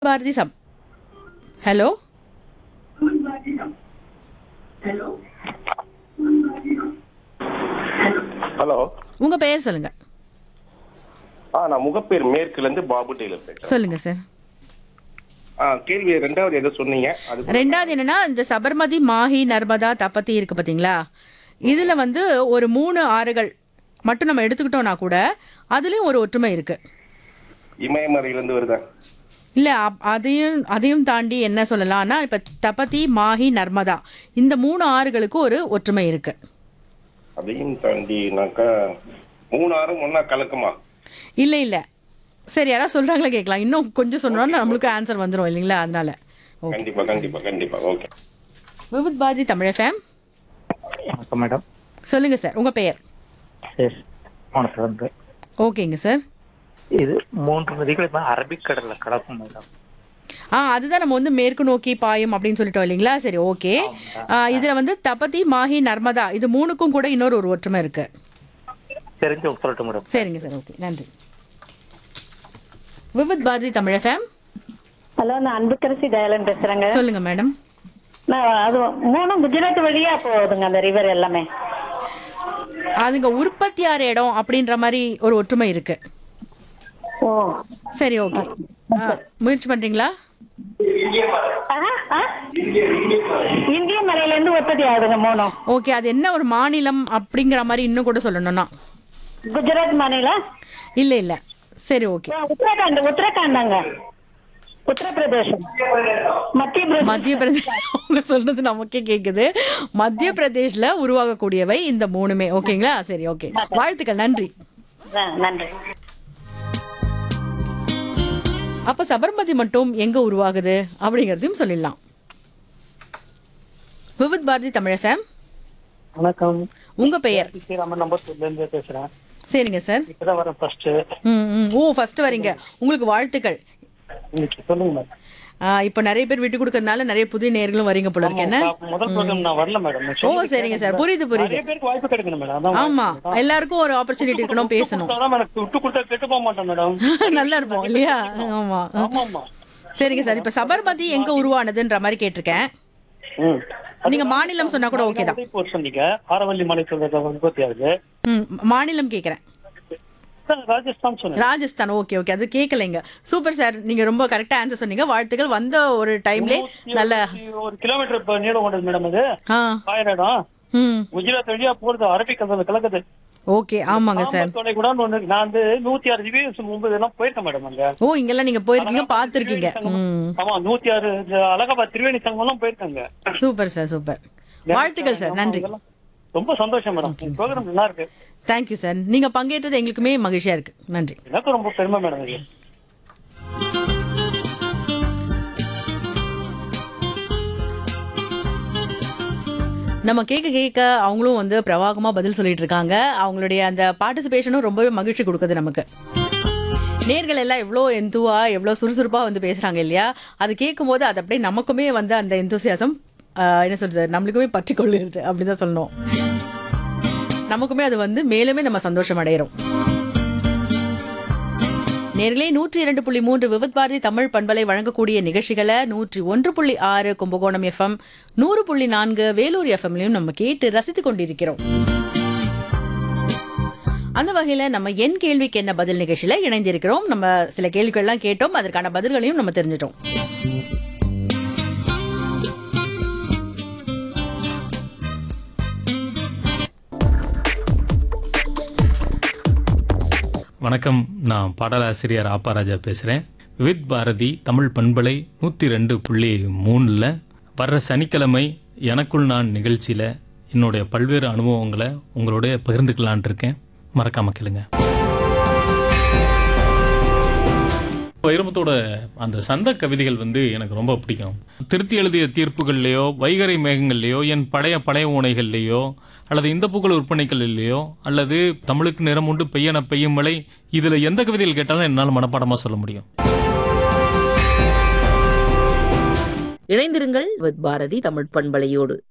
Bharathi sub hello hello உங்க பெயர் சொல்லுங்க ஆ நான் முகப்பேர் மேற்குல இருந்து பாபு டெய்லர் பேசுறேன் சொல்லுங்க சார் ஆ கேள்வி ரெண்டாவது எதோ சொன்னீங்க அது ரெண்டாவது என்னன்னா இந்த சபர்மதி மாஹி நர்மதா தப்பத்தி இருக்கு பாத்தீங்களா இதுல வந்து ஒரு மூணு ஆறுகள் மட்டும் நம்ம எடுத்துக்கிட்டோம்னா கூட அதுலயும் ஒரு ஒற்றுமை இருக்கு இமயமலையில இருந்து வருதா இல்ல அப்- அதையும் அதையும் தாண்டி என்ன சொல்லலாம்னா இப்ப தபதி மாஹி நர்மதா இந்த மூணு ஆறுகளுக்கு ஒரு ஒற்றுமை இருக்கு அதையும் தாண்டினாக்கா மூணு ஆறும் ஒன்னா கலக்குமா இல்ல இல்ல சரி யாராவது சொல்றாங்களா கேட்கலாம் இன்னும் கொஞ்சம் சொன்னோம்னா நம்மளுக்கு ஆன்சர் வந்துரும் இல்லைங்களா அதனால ஓகே கண்டிப்பா கண்டிப்பா கண்டிப்பா ஓகே விவித் பாரதி தமிழ் ஃபேம் வணக்கம் மேடம் சொல்லுங்க சார் உங்க பெயர் எஸ் வணக்கம் வந்து ஓகேங்க சார் இது மூன்று நதிகள் இப்ப அரபிக்கடல்ல கலக்கும் மேடம் ஆ அதுதான் நம்ம வந்து மேற்கு நோக்கி பாயும் அப்படின்னு சொல்லிட்டோம் இல்லைங்களா சரி ஓகே இதுல வந்து தபதி மாஹி நர்மதா இது மூணுக்கும் கூட இன்னொரு ஒரு ஒற்றுமை இருக்கு தெரிஞ்சு சொல்லட்டும் மேடம் சரிங்க சார் ஓகே நன்றி விவித் பாரதி தமிழ் ஃபேம் ஹலோ நான் அன்புக்கரசி தயாளன் பேசுறேங்க சொல்லுங்க மேடம் நான் அது மூணு குஜராத் வழியா போகுதுங்க அந்த ரிவர் எல்லாமே அதுங்க உற்பத்தி ஆற இடம் அப்படின்ற மாதிரி ஒரு ஒற்றுமை இருக்கு ஓ சரி ஓகே முயற்சி பண்றீங்களா ஆஹா, ஆ? இந்திய மலையில இருந்து உற்பத்தி ஆகுதுங்க மூணும் ஓகே அது என்ன ஒரு மாநிலம் அப்படிங்கிற மாதிரி இன்னும் கூட சொல்லணும்னா குஜராத் மாநிலம் இல்ல இல்ல சரி ஓகே ஆ, உத்தரகாண்ட் உத்தரகாண்டாங்க உத்தரப்பிரதேசம் மத்திய பிரதேசம் மத்திய பிரதேஷ் அவங்க சொல்றது நமக்கே கேக்குது மத்திய பிரதேஷ்ல உருவாகக்கூடியவை இந்த மூணுமே ஓகேங்களா சரி ஓகே வாழ்த்துக்கள் நன்றி ஆ, நன்றி அப்ப சபர்மதி மட்டும் எங்க உருவாகுது அப்படிங்கறதையும் சொல்லிடலாம் விவித் பாரதி தமிழ் ஃபேம் வணக்கம் உங்க பெயர் ஸ்ரீராமன் நம்பத்தூர்ல இருந்து பேசுறேன் சரிங்க சார் இப்பதான் வரேன் ஃபர்ஸ்ட் ம் ம். ஓ ஃபர்ஸ்ட் வரீங்க உங்களுக்கு வாழ்த்துக்கள் இன்னைக்கு சொல்லுங்க மேடம் ஆ, இப்போ நிறைய பேர் விட்டு கொடுக்கறதுனால நிறைய புதிய நேர்களும் வரீங்க போல இருக்கு என்ன முதல் ப்ரோக்ராம் நான் வரல மேடம் ஓ சரிங்க சார் புரியுது புரியுது நிறைய பேருக்கு வாய்ப்பு கிடைக்கணும் மேடம் அதான் ஆமா எல்லாருக்கும் ஒரு ஆப்பர்ச்சுனிட்டி இருக்கணும் பேசணும் அதான் மேடம் விட்டு கொடுத்தா கெட்டு போக மாட்டேன் மேடம் நல்லா இருப்போம் இல்லையா ஆமா ஆமா ஆமா சரிங்க சார் இப்ப சபர்மதி எங்க உருவானதுன்ற மாதிரி கேட்டிருக்கேன் ம் நீங்க மாநிலம் சொன்னா கூட ஓகே தான் உதய்பூர் சொன்னீங்க ஆரவல்லி மலை சொல்றது உற்பத்தி ஆகுது ம் மாநிலம் கேக்குறேன் அதான் ராஜஸ்தான் சொன்னேன் ராஜஸ்தான் ஓகே ஓகே அது கேட்கலைங்க சூப்பர் சார் நீங்க ரொம்ப கரெக்டா ஆன்சர் சொன்னீங்க வாழ்த்துக்கள் வந்த ஒரு டைம்ல நல்ல ஒரு கிலோமீட்டர் இப்ப நீளம் கொண்டது மேடம் அது ஆ ஆயிரம் இடம் ம் குஜராத் வழியா போறது அரபிக்கடல கலக்குது ஓகே ஆமாங்க சார் ஆம்பத்தோடை கூட ஒண்ணு இருக்கு. நான் வந்து நூத்தி ஆறு ஜிபி மும்பது எல்லாம் போயிருக்கேன் மேடம் அங்க ஓ இங்கெல்லாம் நீங்க போயிருக்கீங்க பாத்திருக்கீங்க ம் ஆமா நூத்தி ஆறு இந்த அலகாபாத் திரிவேணி சங்கம் எல்லாம் போயிருக்காங்க சூப்பர் சார் சூப்பர் வாழ்த்துக்கள் சார் நன்றி இதெல்லாம் ரொம்ப சந்தோஷம் மேடம் ப்ரோக்ராம் நல்லா இருக்கு தேங்க்யூ சார் நீங்க பங்கேற்றது எங்களுக்குமே மகிழ்ச்சியா இருக்கு நன்றி எனக்கு ரொம்ப பெருமை மேடம் இது நம்ம கேட்க கேட்க அவங்களும் வந்து பிரவாகமா பதில் சொல்லிட்டு இருக்காங்க அவங்களுடைய அந்த பார்ட்டிசிபேஷனும் ரொம்பவே மகிழ்ச்சி கொடுக்குது நமக்கு நேர்கள் எல்லாம் எவ்வளோ எந்துவா எவ்வளோ சுறுசுறுப்பாக வந்து பேசுகிறாங்க இல்லையா அது கேட்கும்போது அது அப்படியே நமக்குமே வந்து அந்த எந்தூசியாசம் என்ன சொல்றது நம்மளுக்குமே பற்றி கொள்ளுறது அப்படி தான் சொல்லணும் நமக்குமே அது வந்து மேலுமே நம்ம சந்தோஷம் அடையிறோம் நேர்களே நூற்றி இரண்டு புள்ளி மூன்று விவித் பாரதி தமிழ் பண்பலை வழங்கக்கூடிய நிகழ்ச்சிகளை நூற்றி ஒன்று புள்ளி ஆறு கும்பகோணம் எஃப்எம் நூறு புள்ளி நான்கு வேலூர் எஃப்எம்லையும் நம்ம கேட்டு ரசித்துக் கொண்டிருக்கிறோம் அந்த வகையில நம்ம என் கேள்விக்கு என்ன பதில் நிகழ்ச்சியில இணைந்திருக்கிறோம் நம்ம சில கேள்விகள்லாம் கேட்டோம் அதற்கான பதில்களையும் நம்ம தெரிஞ்சிட்டோம் வணக்கம் நான் பாடலாசிரியர் ஆப்பாராஜா பேசுகிறேன் வித் பாரதி தமிழ் பண்பலை நூற்றி ரெண்டு புள்ளி மூணில் வர்ற சனிக்கிழமை எனக்குள் நான் நிகழ்ச்சியில் என்னுடைய பல்வேறு அனுபவங்களை உங்களோட பகிர்ந்துக்கலான் இருக்கேன் மறக்காம கேளுங்க வைரமுத்தோட அந்த சந்த கவிதைகள் வந்து எனக்கு ரொம்ப பிடிக்கும் திருத்தி எழுதிய தீர்ப்புகள்லையோ வைகரை மேகங்கள்லையோ என் பழைய பழைய ஓனைகள்லையோ அல்லது இந்த புகழ் விற்பனைகள்லையோ அல்லது தமிழுக்கு நிறம் உண்டு பெய்யன பெய்யும் மழை இதுல எந்த கவிதைகள் கேட்டாலும் என்னால் மனப்பாடமா சொல்ல முடியும் இணைந்திருங்கள் வித் பாரதி தமிழ் பண்பலையோடு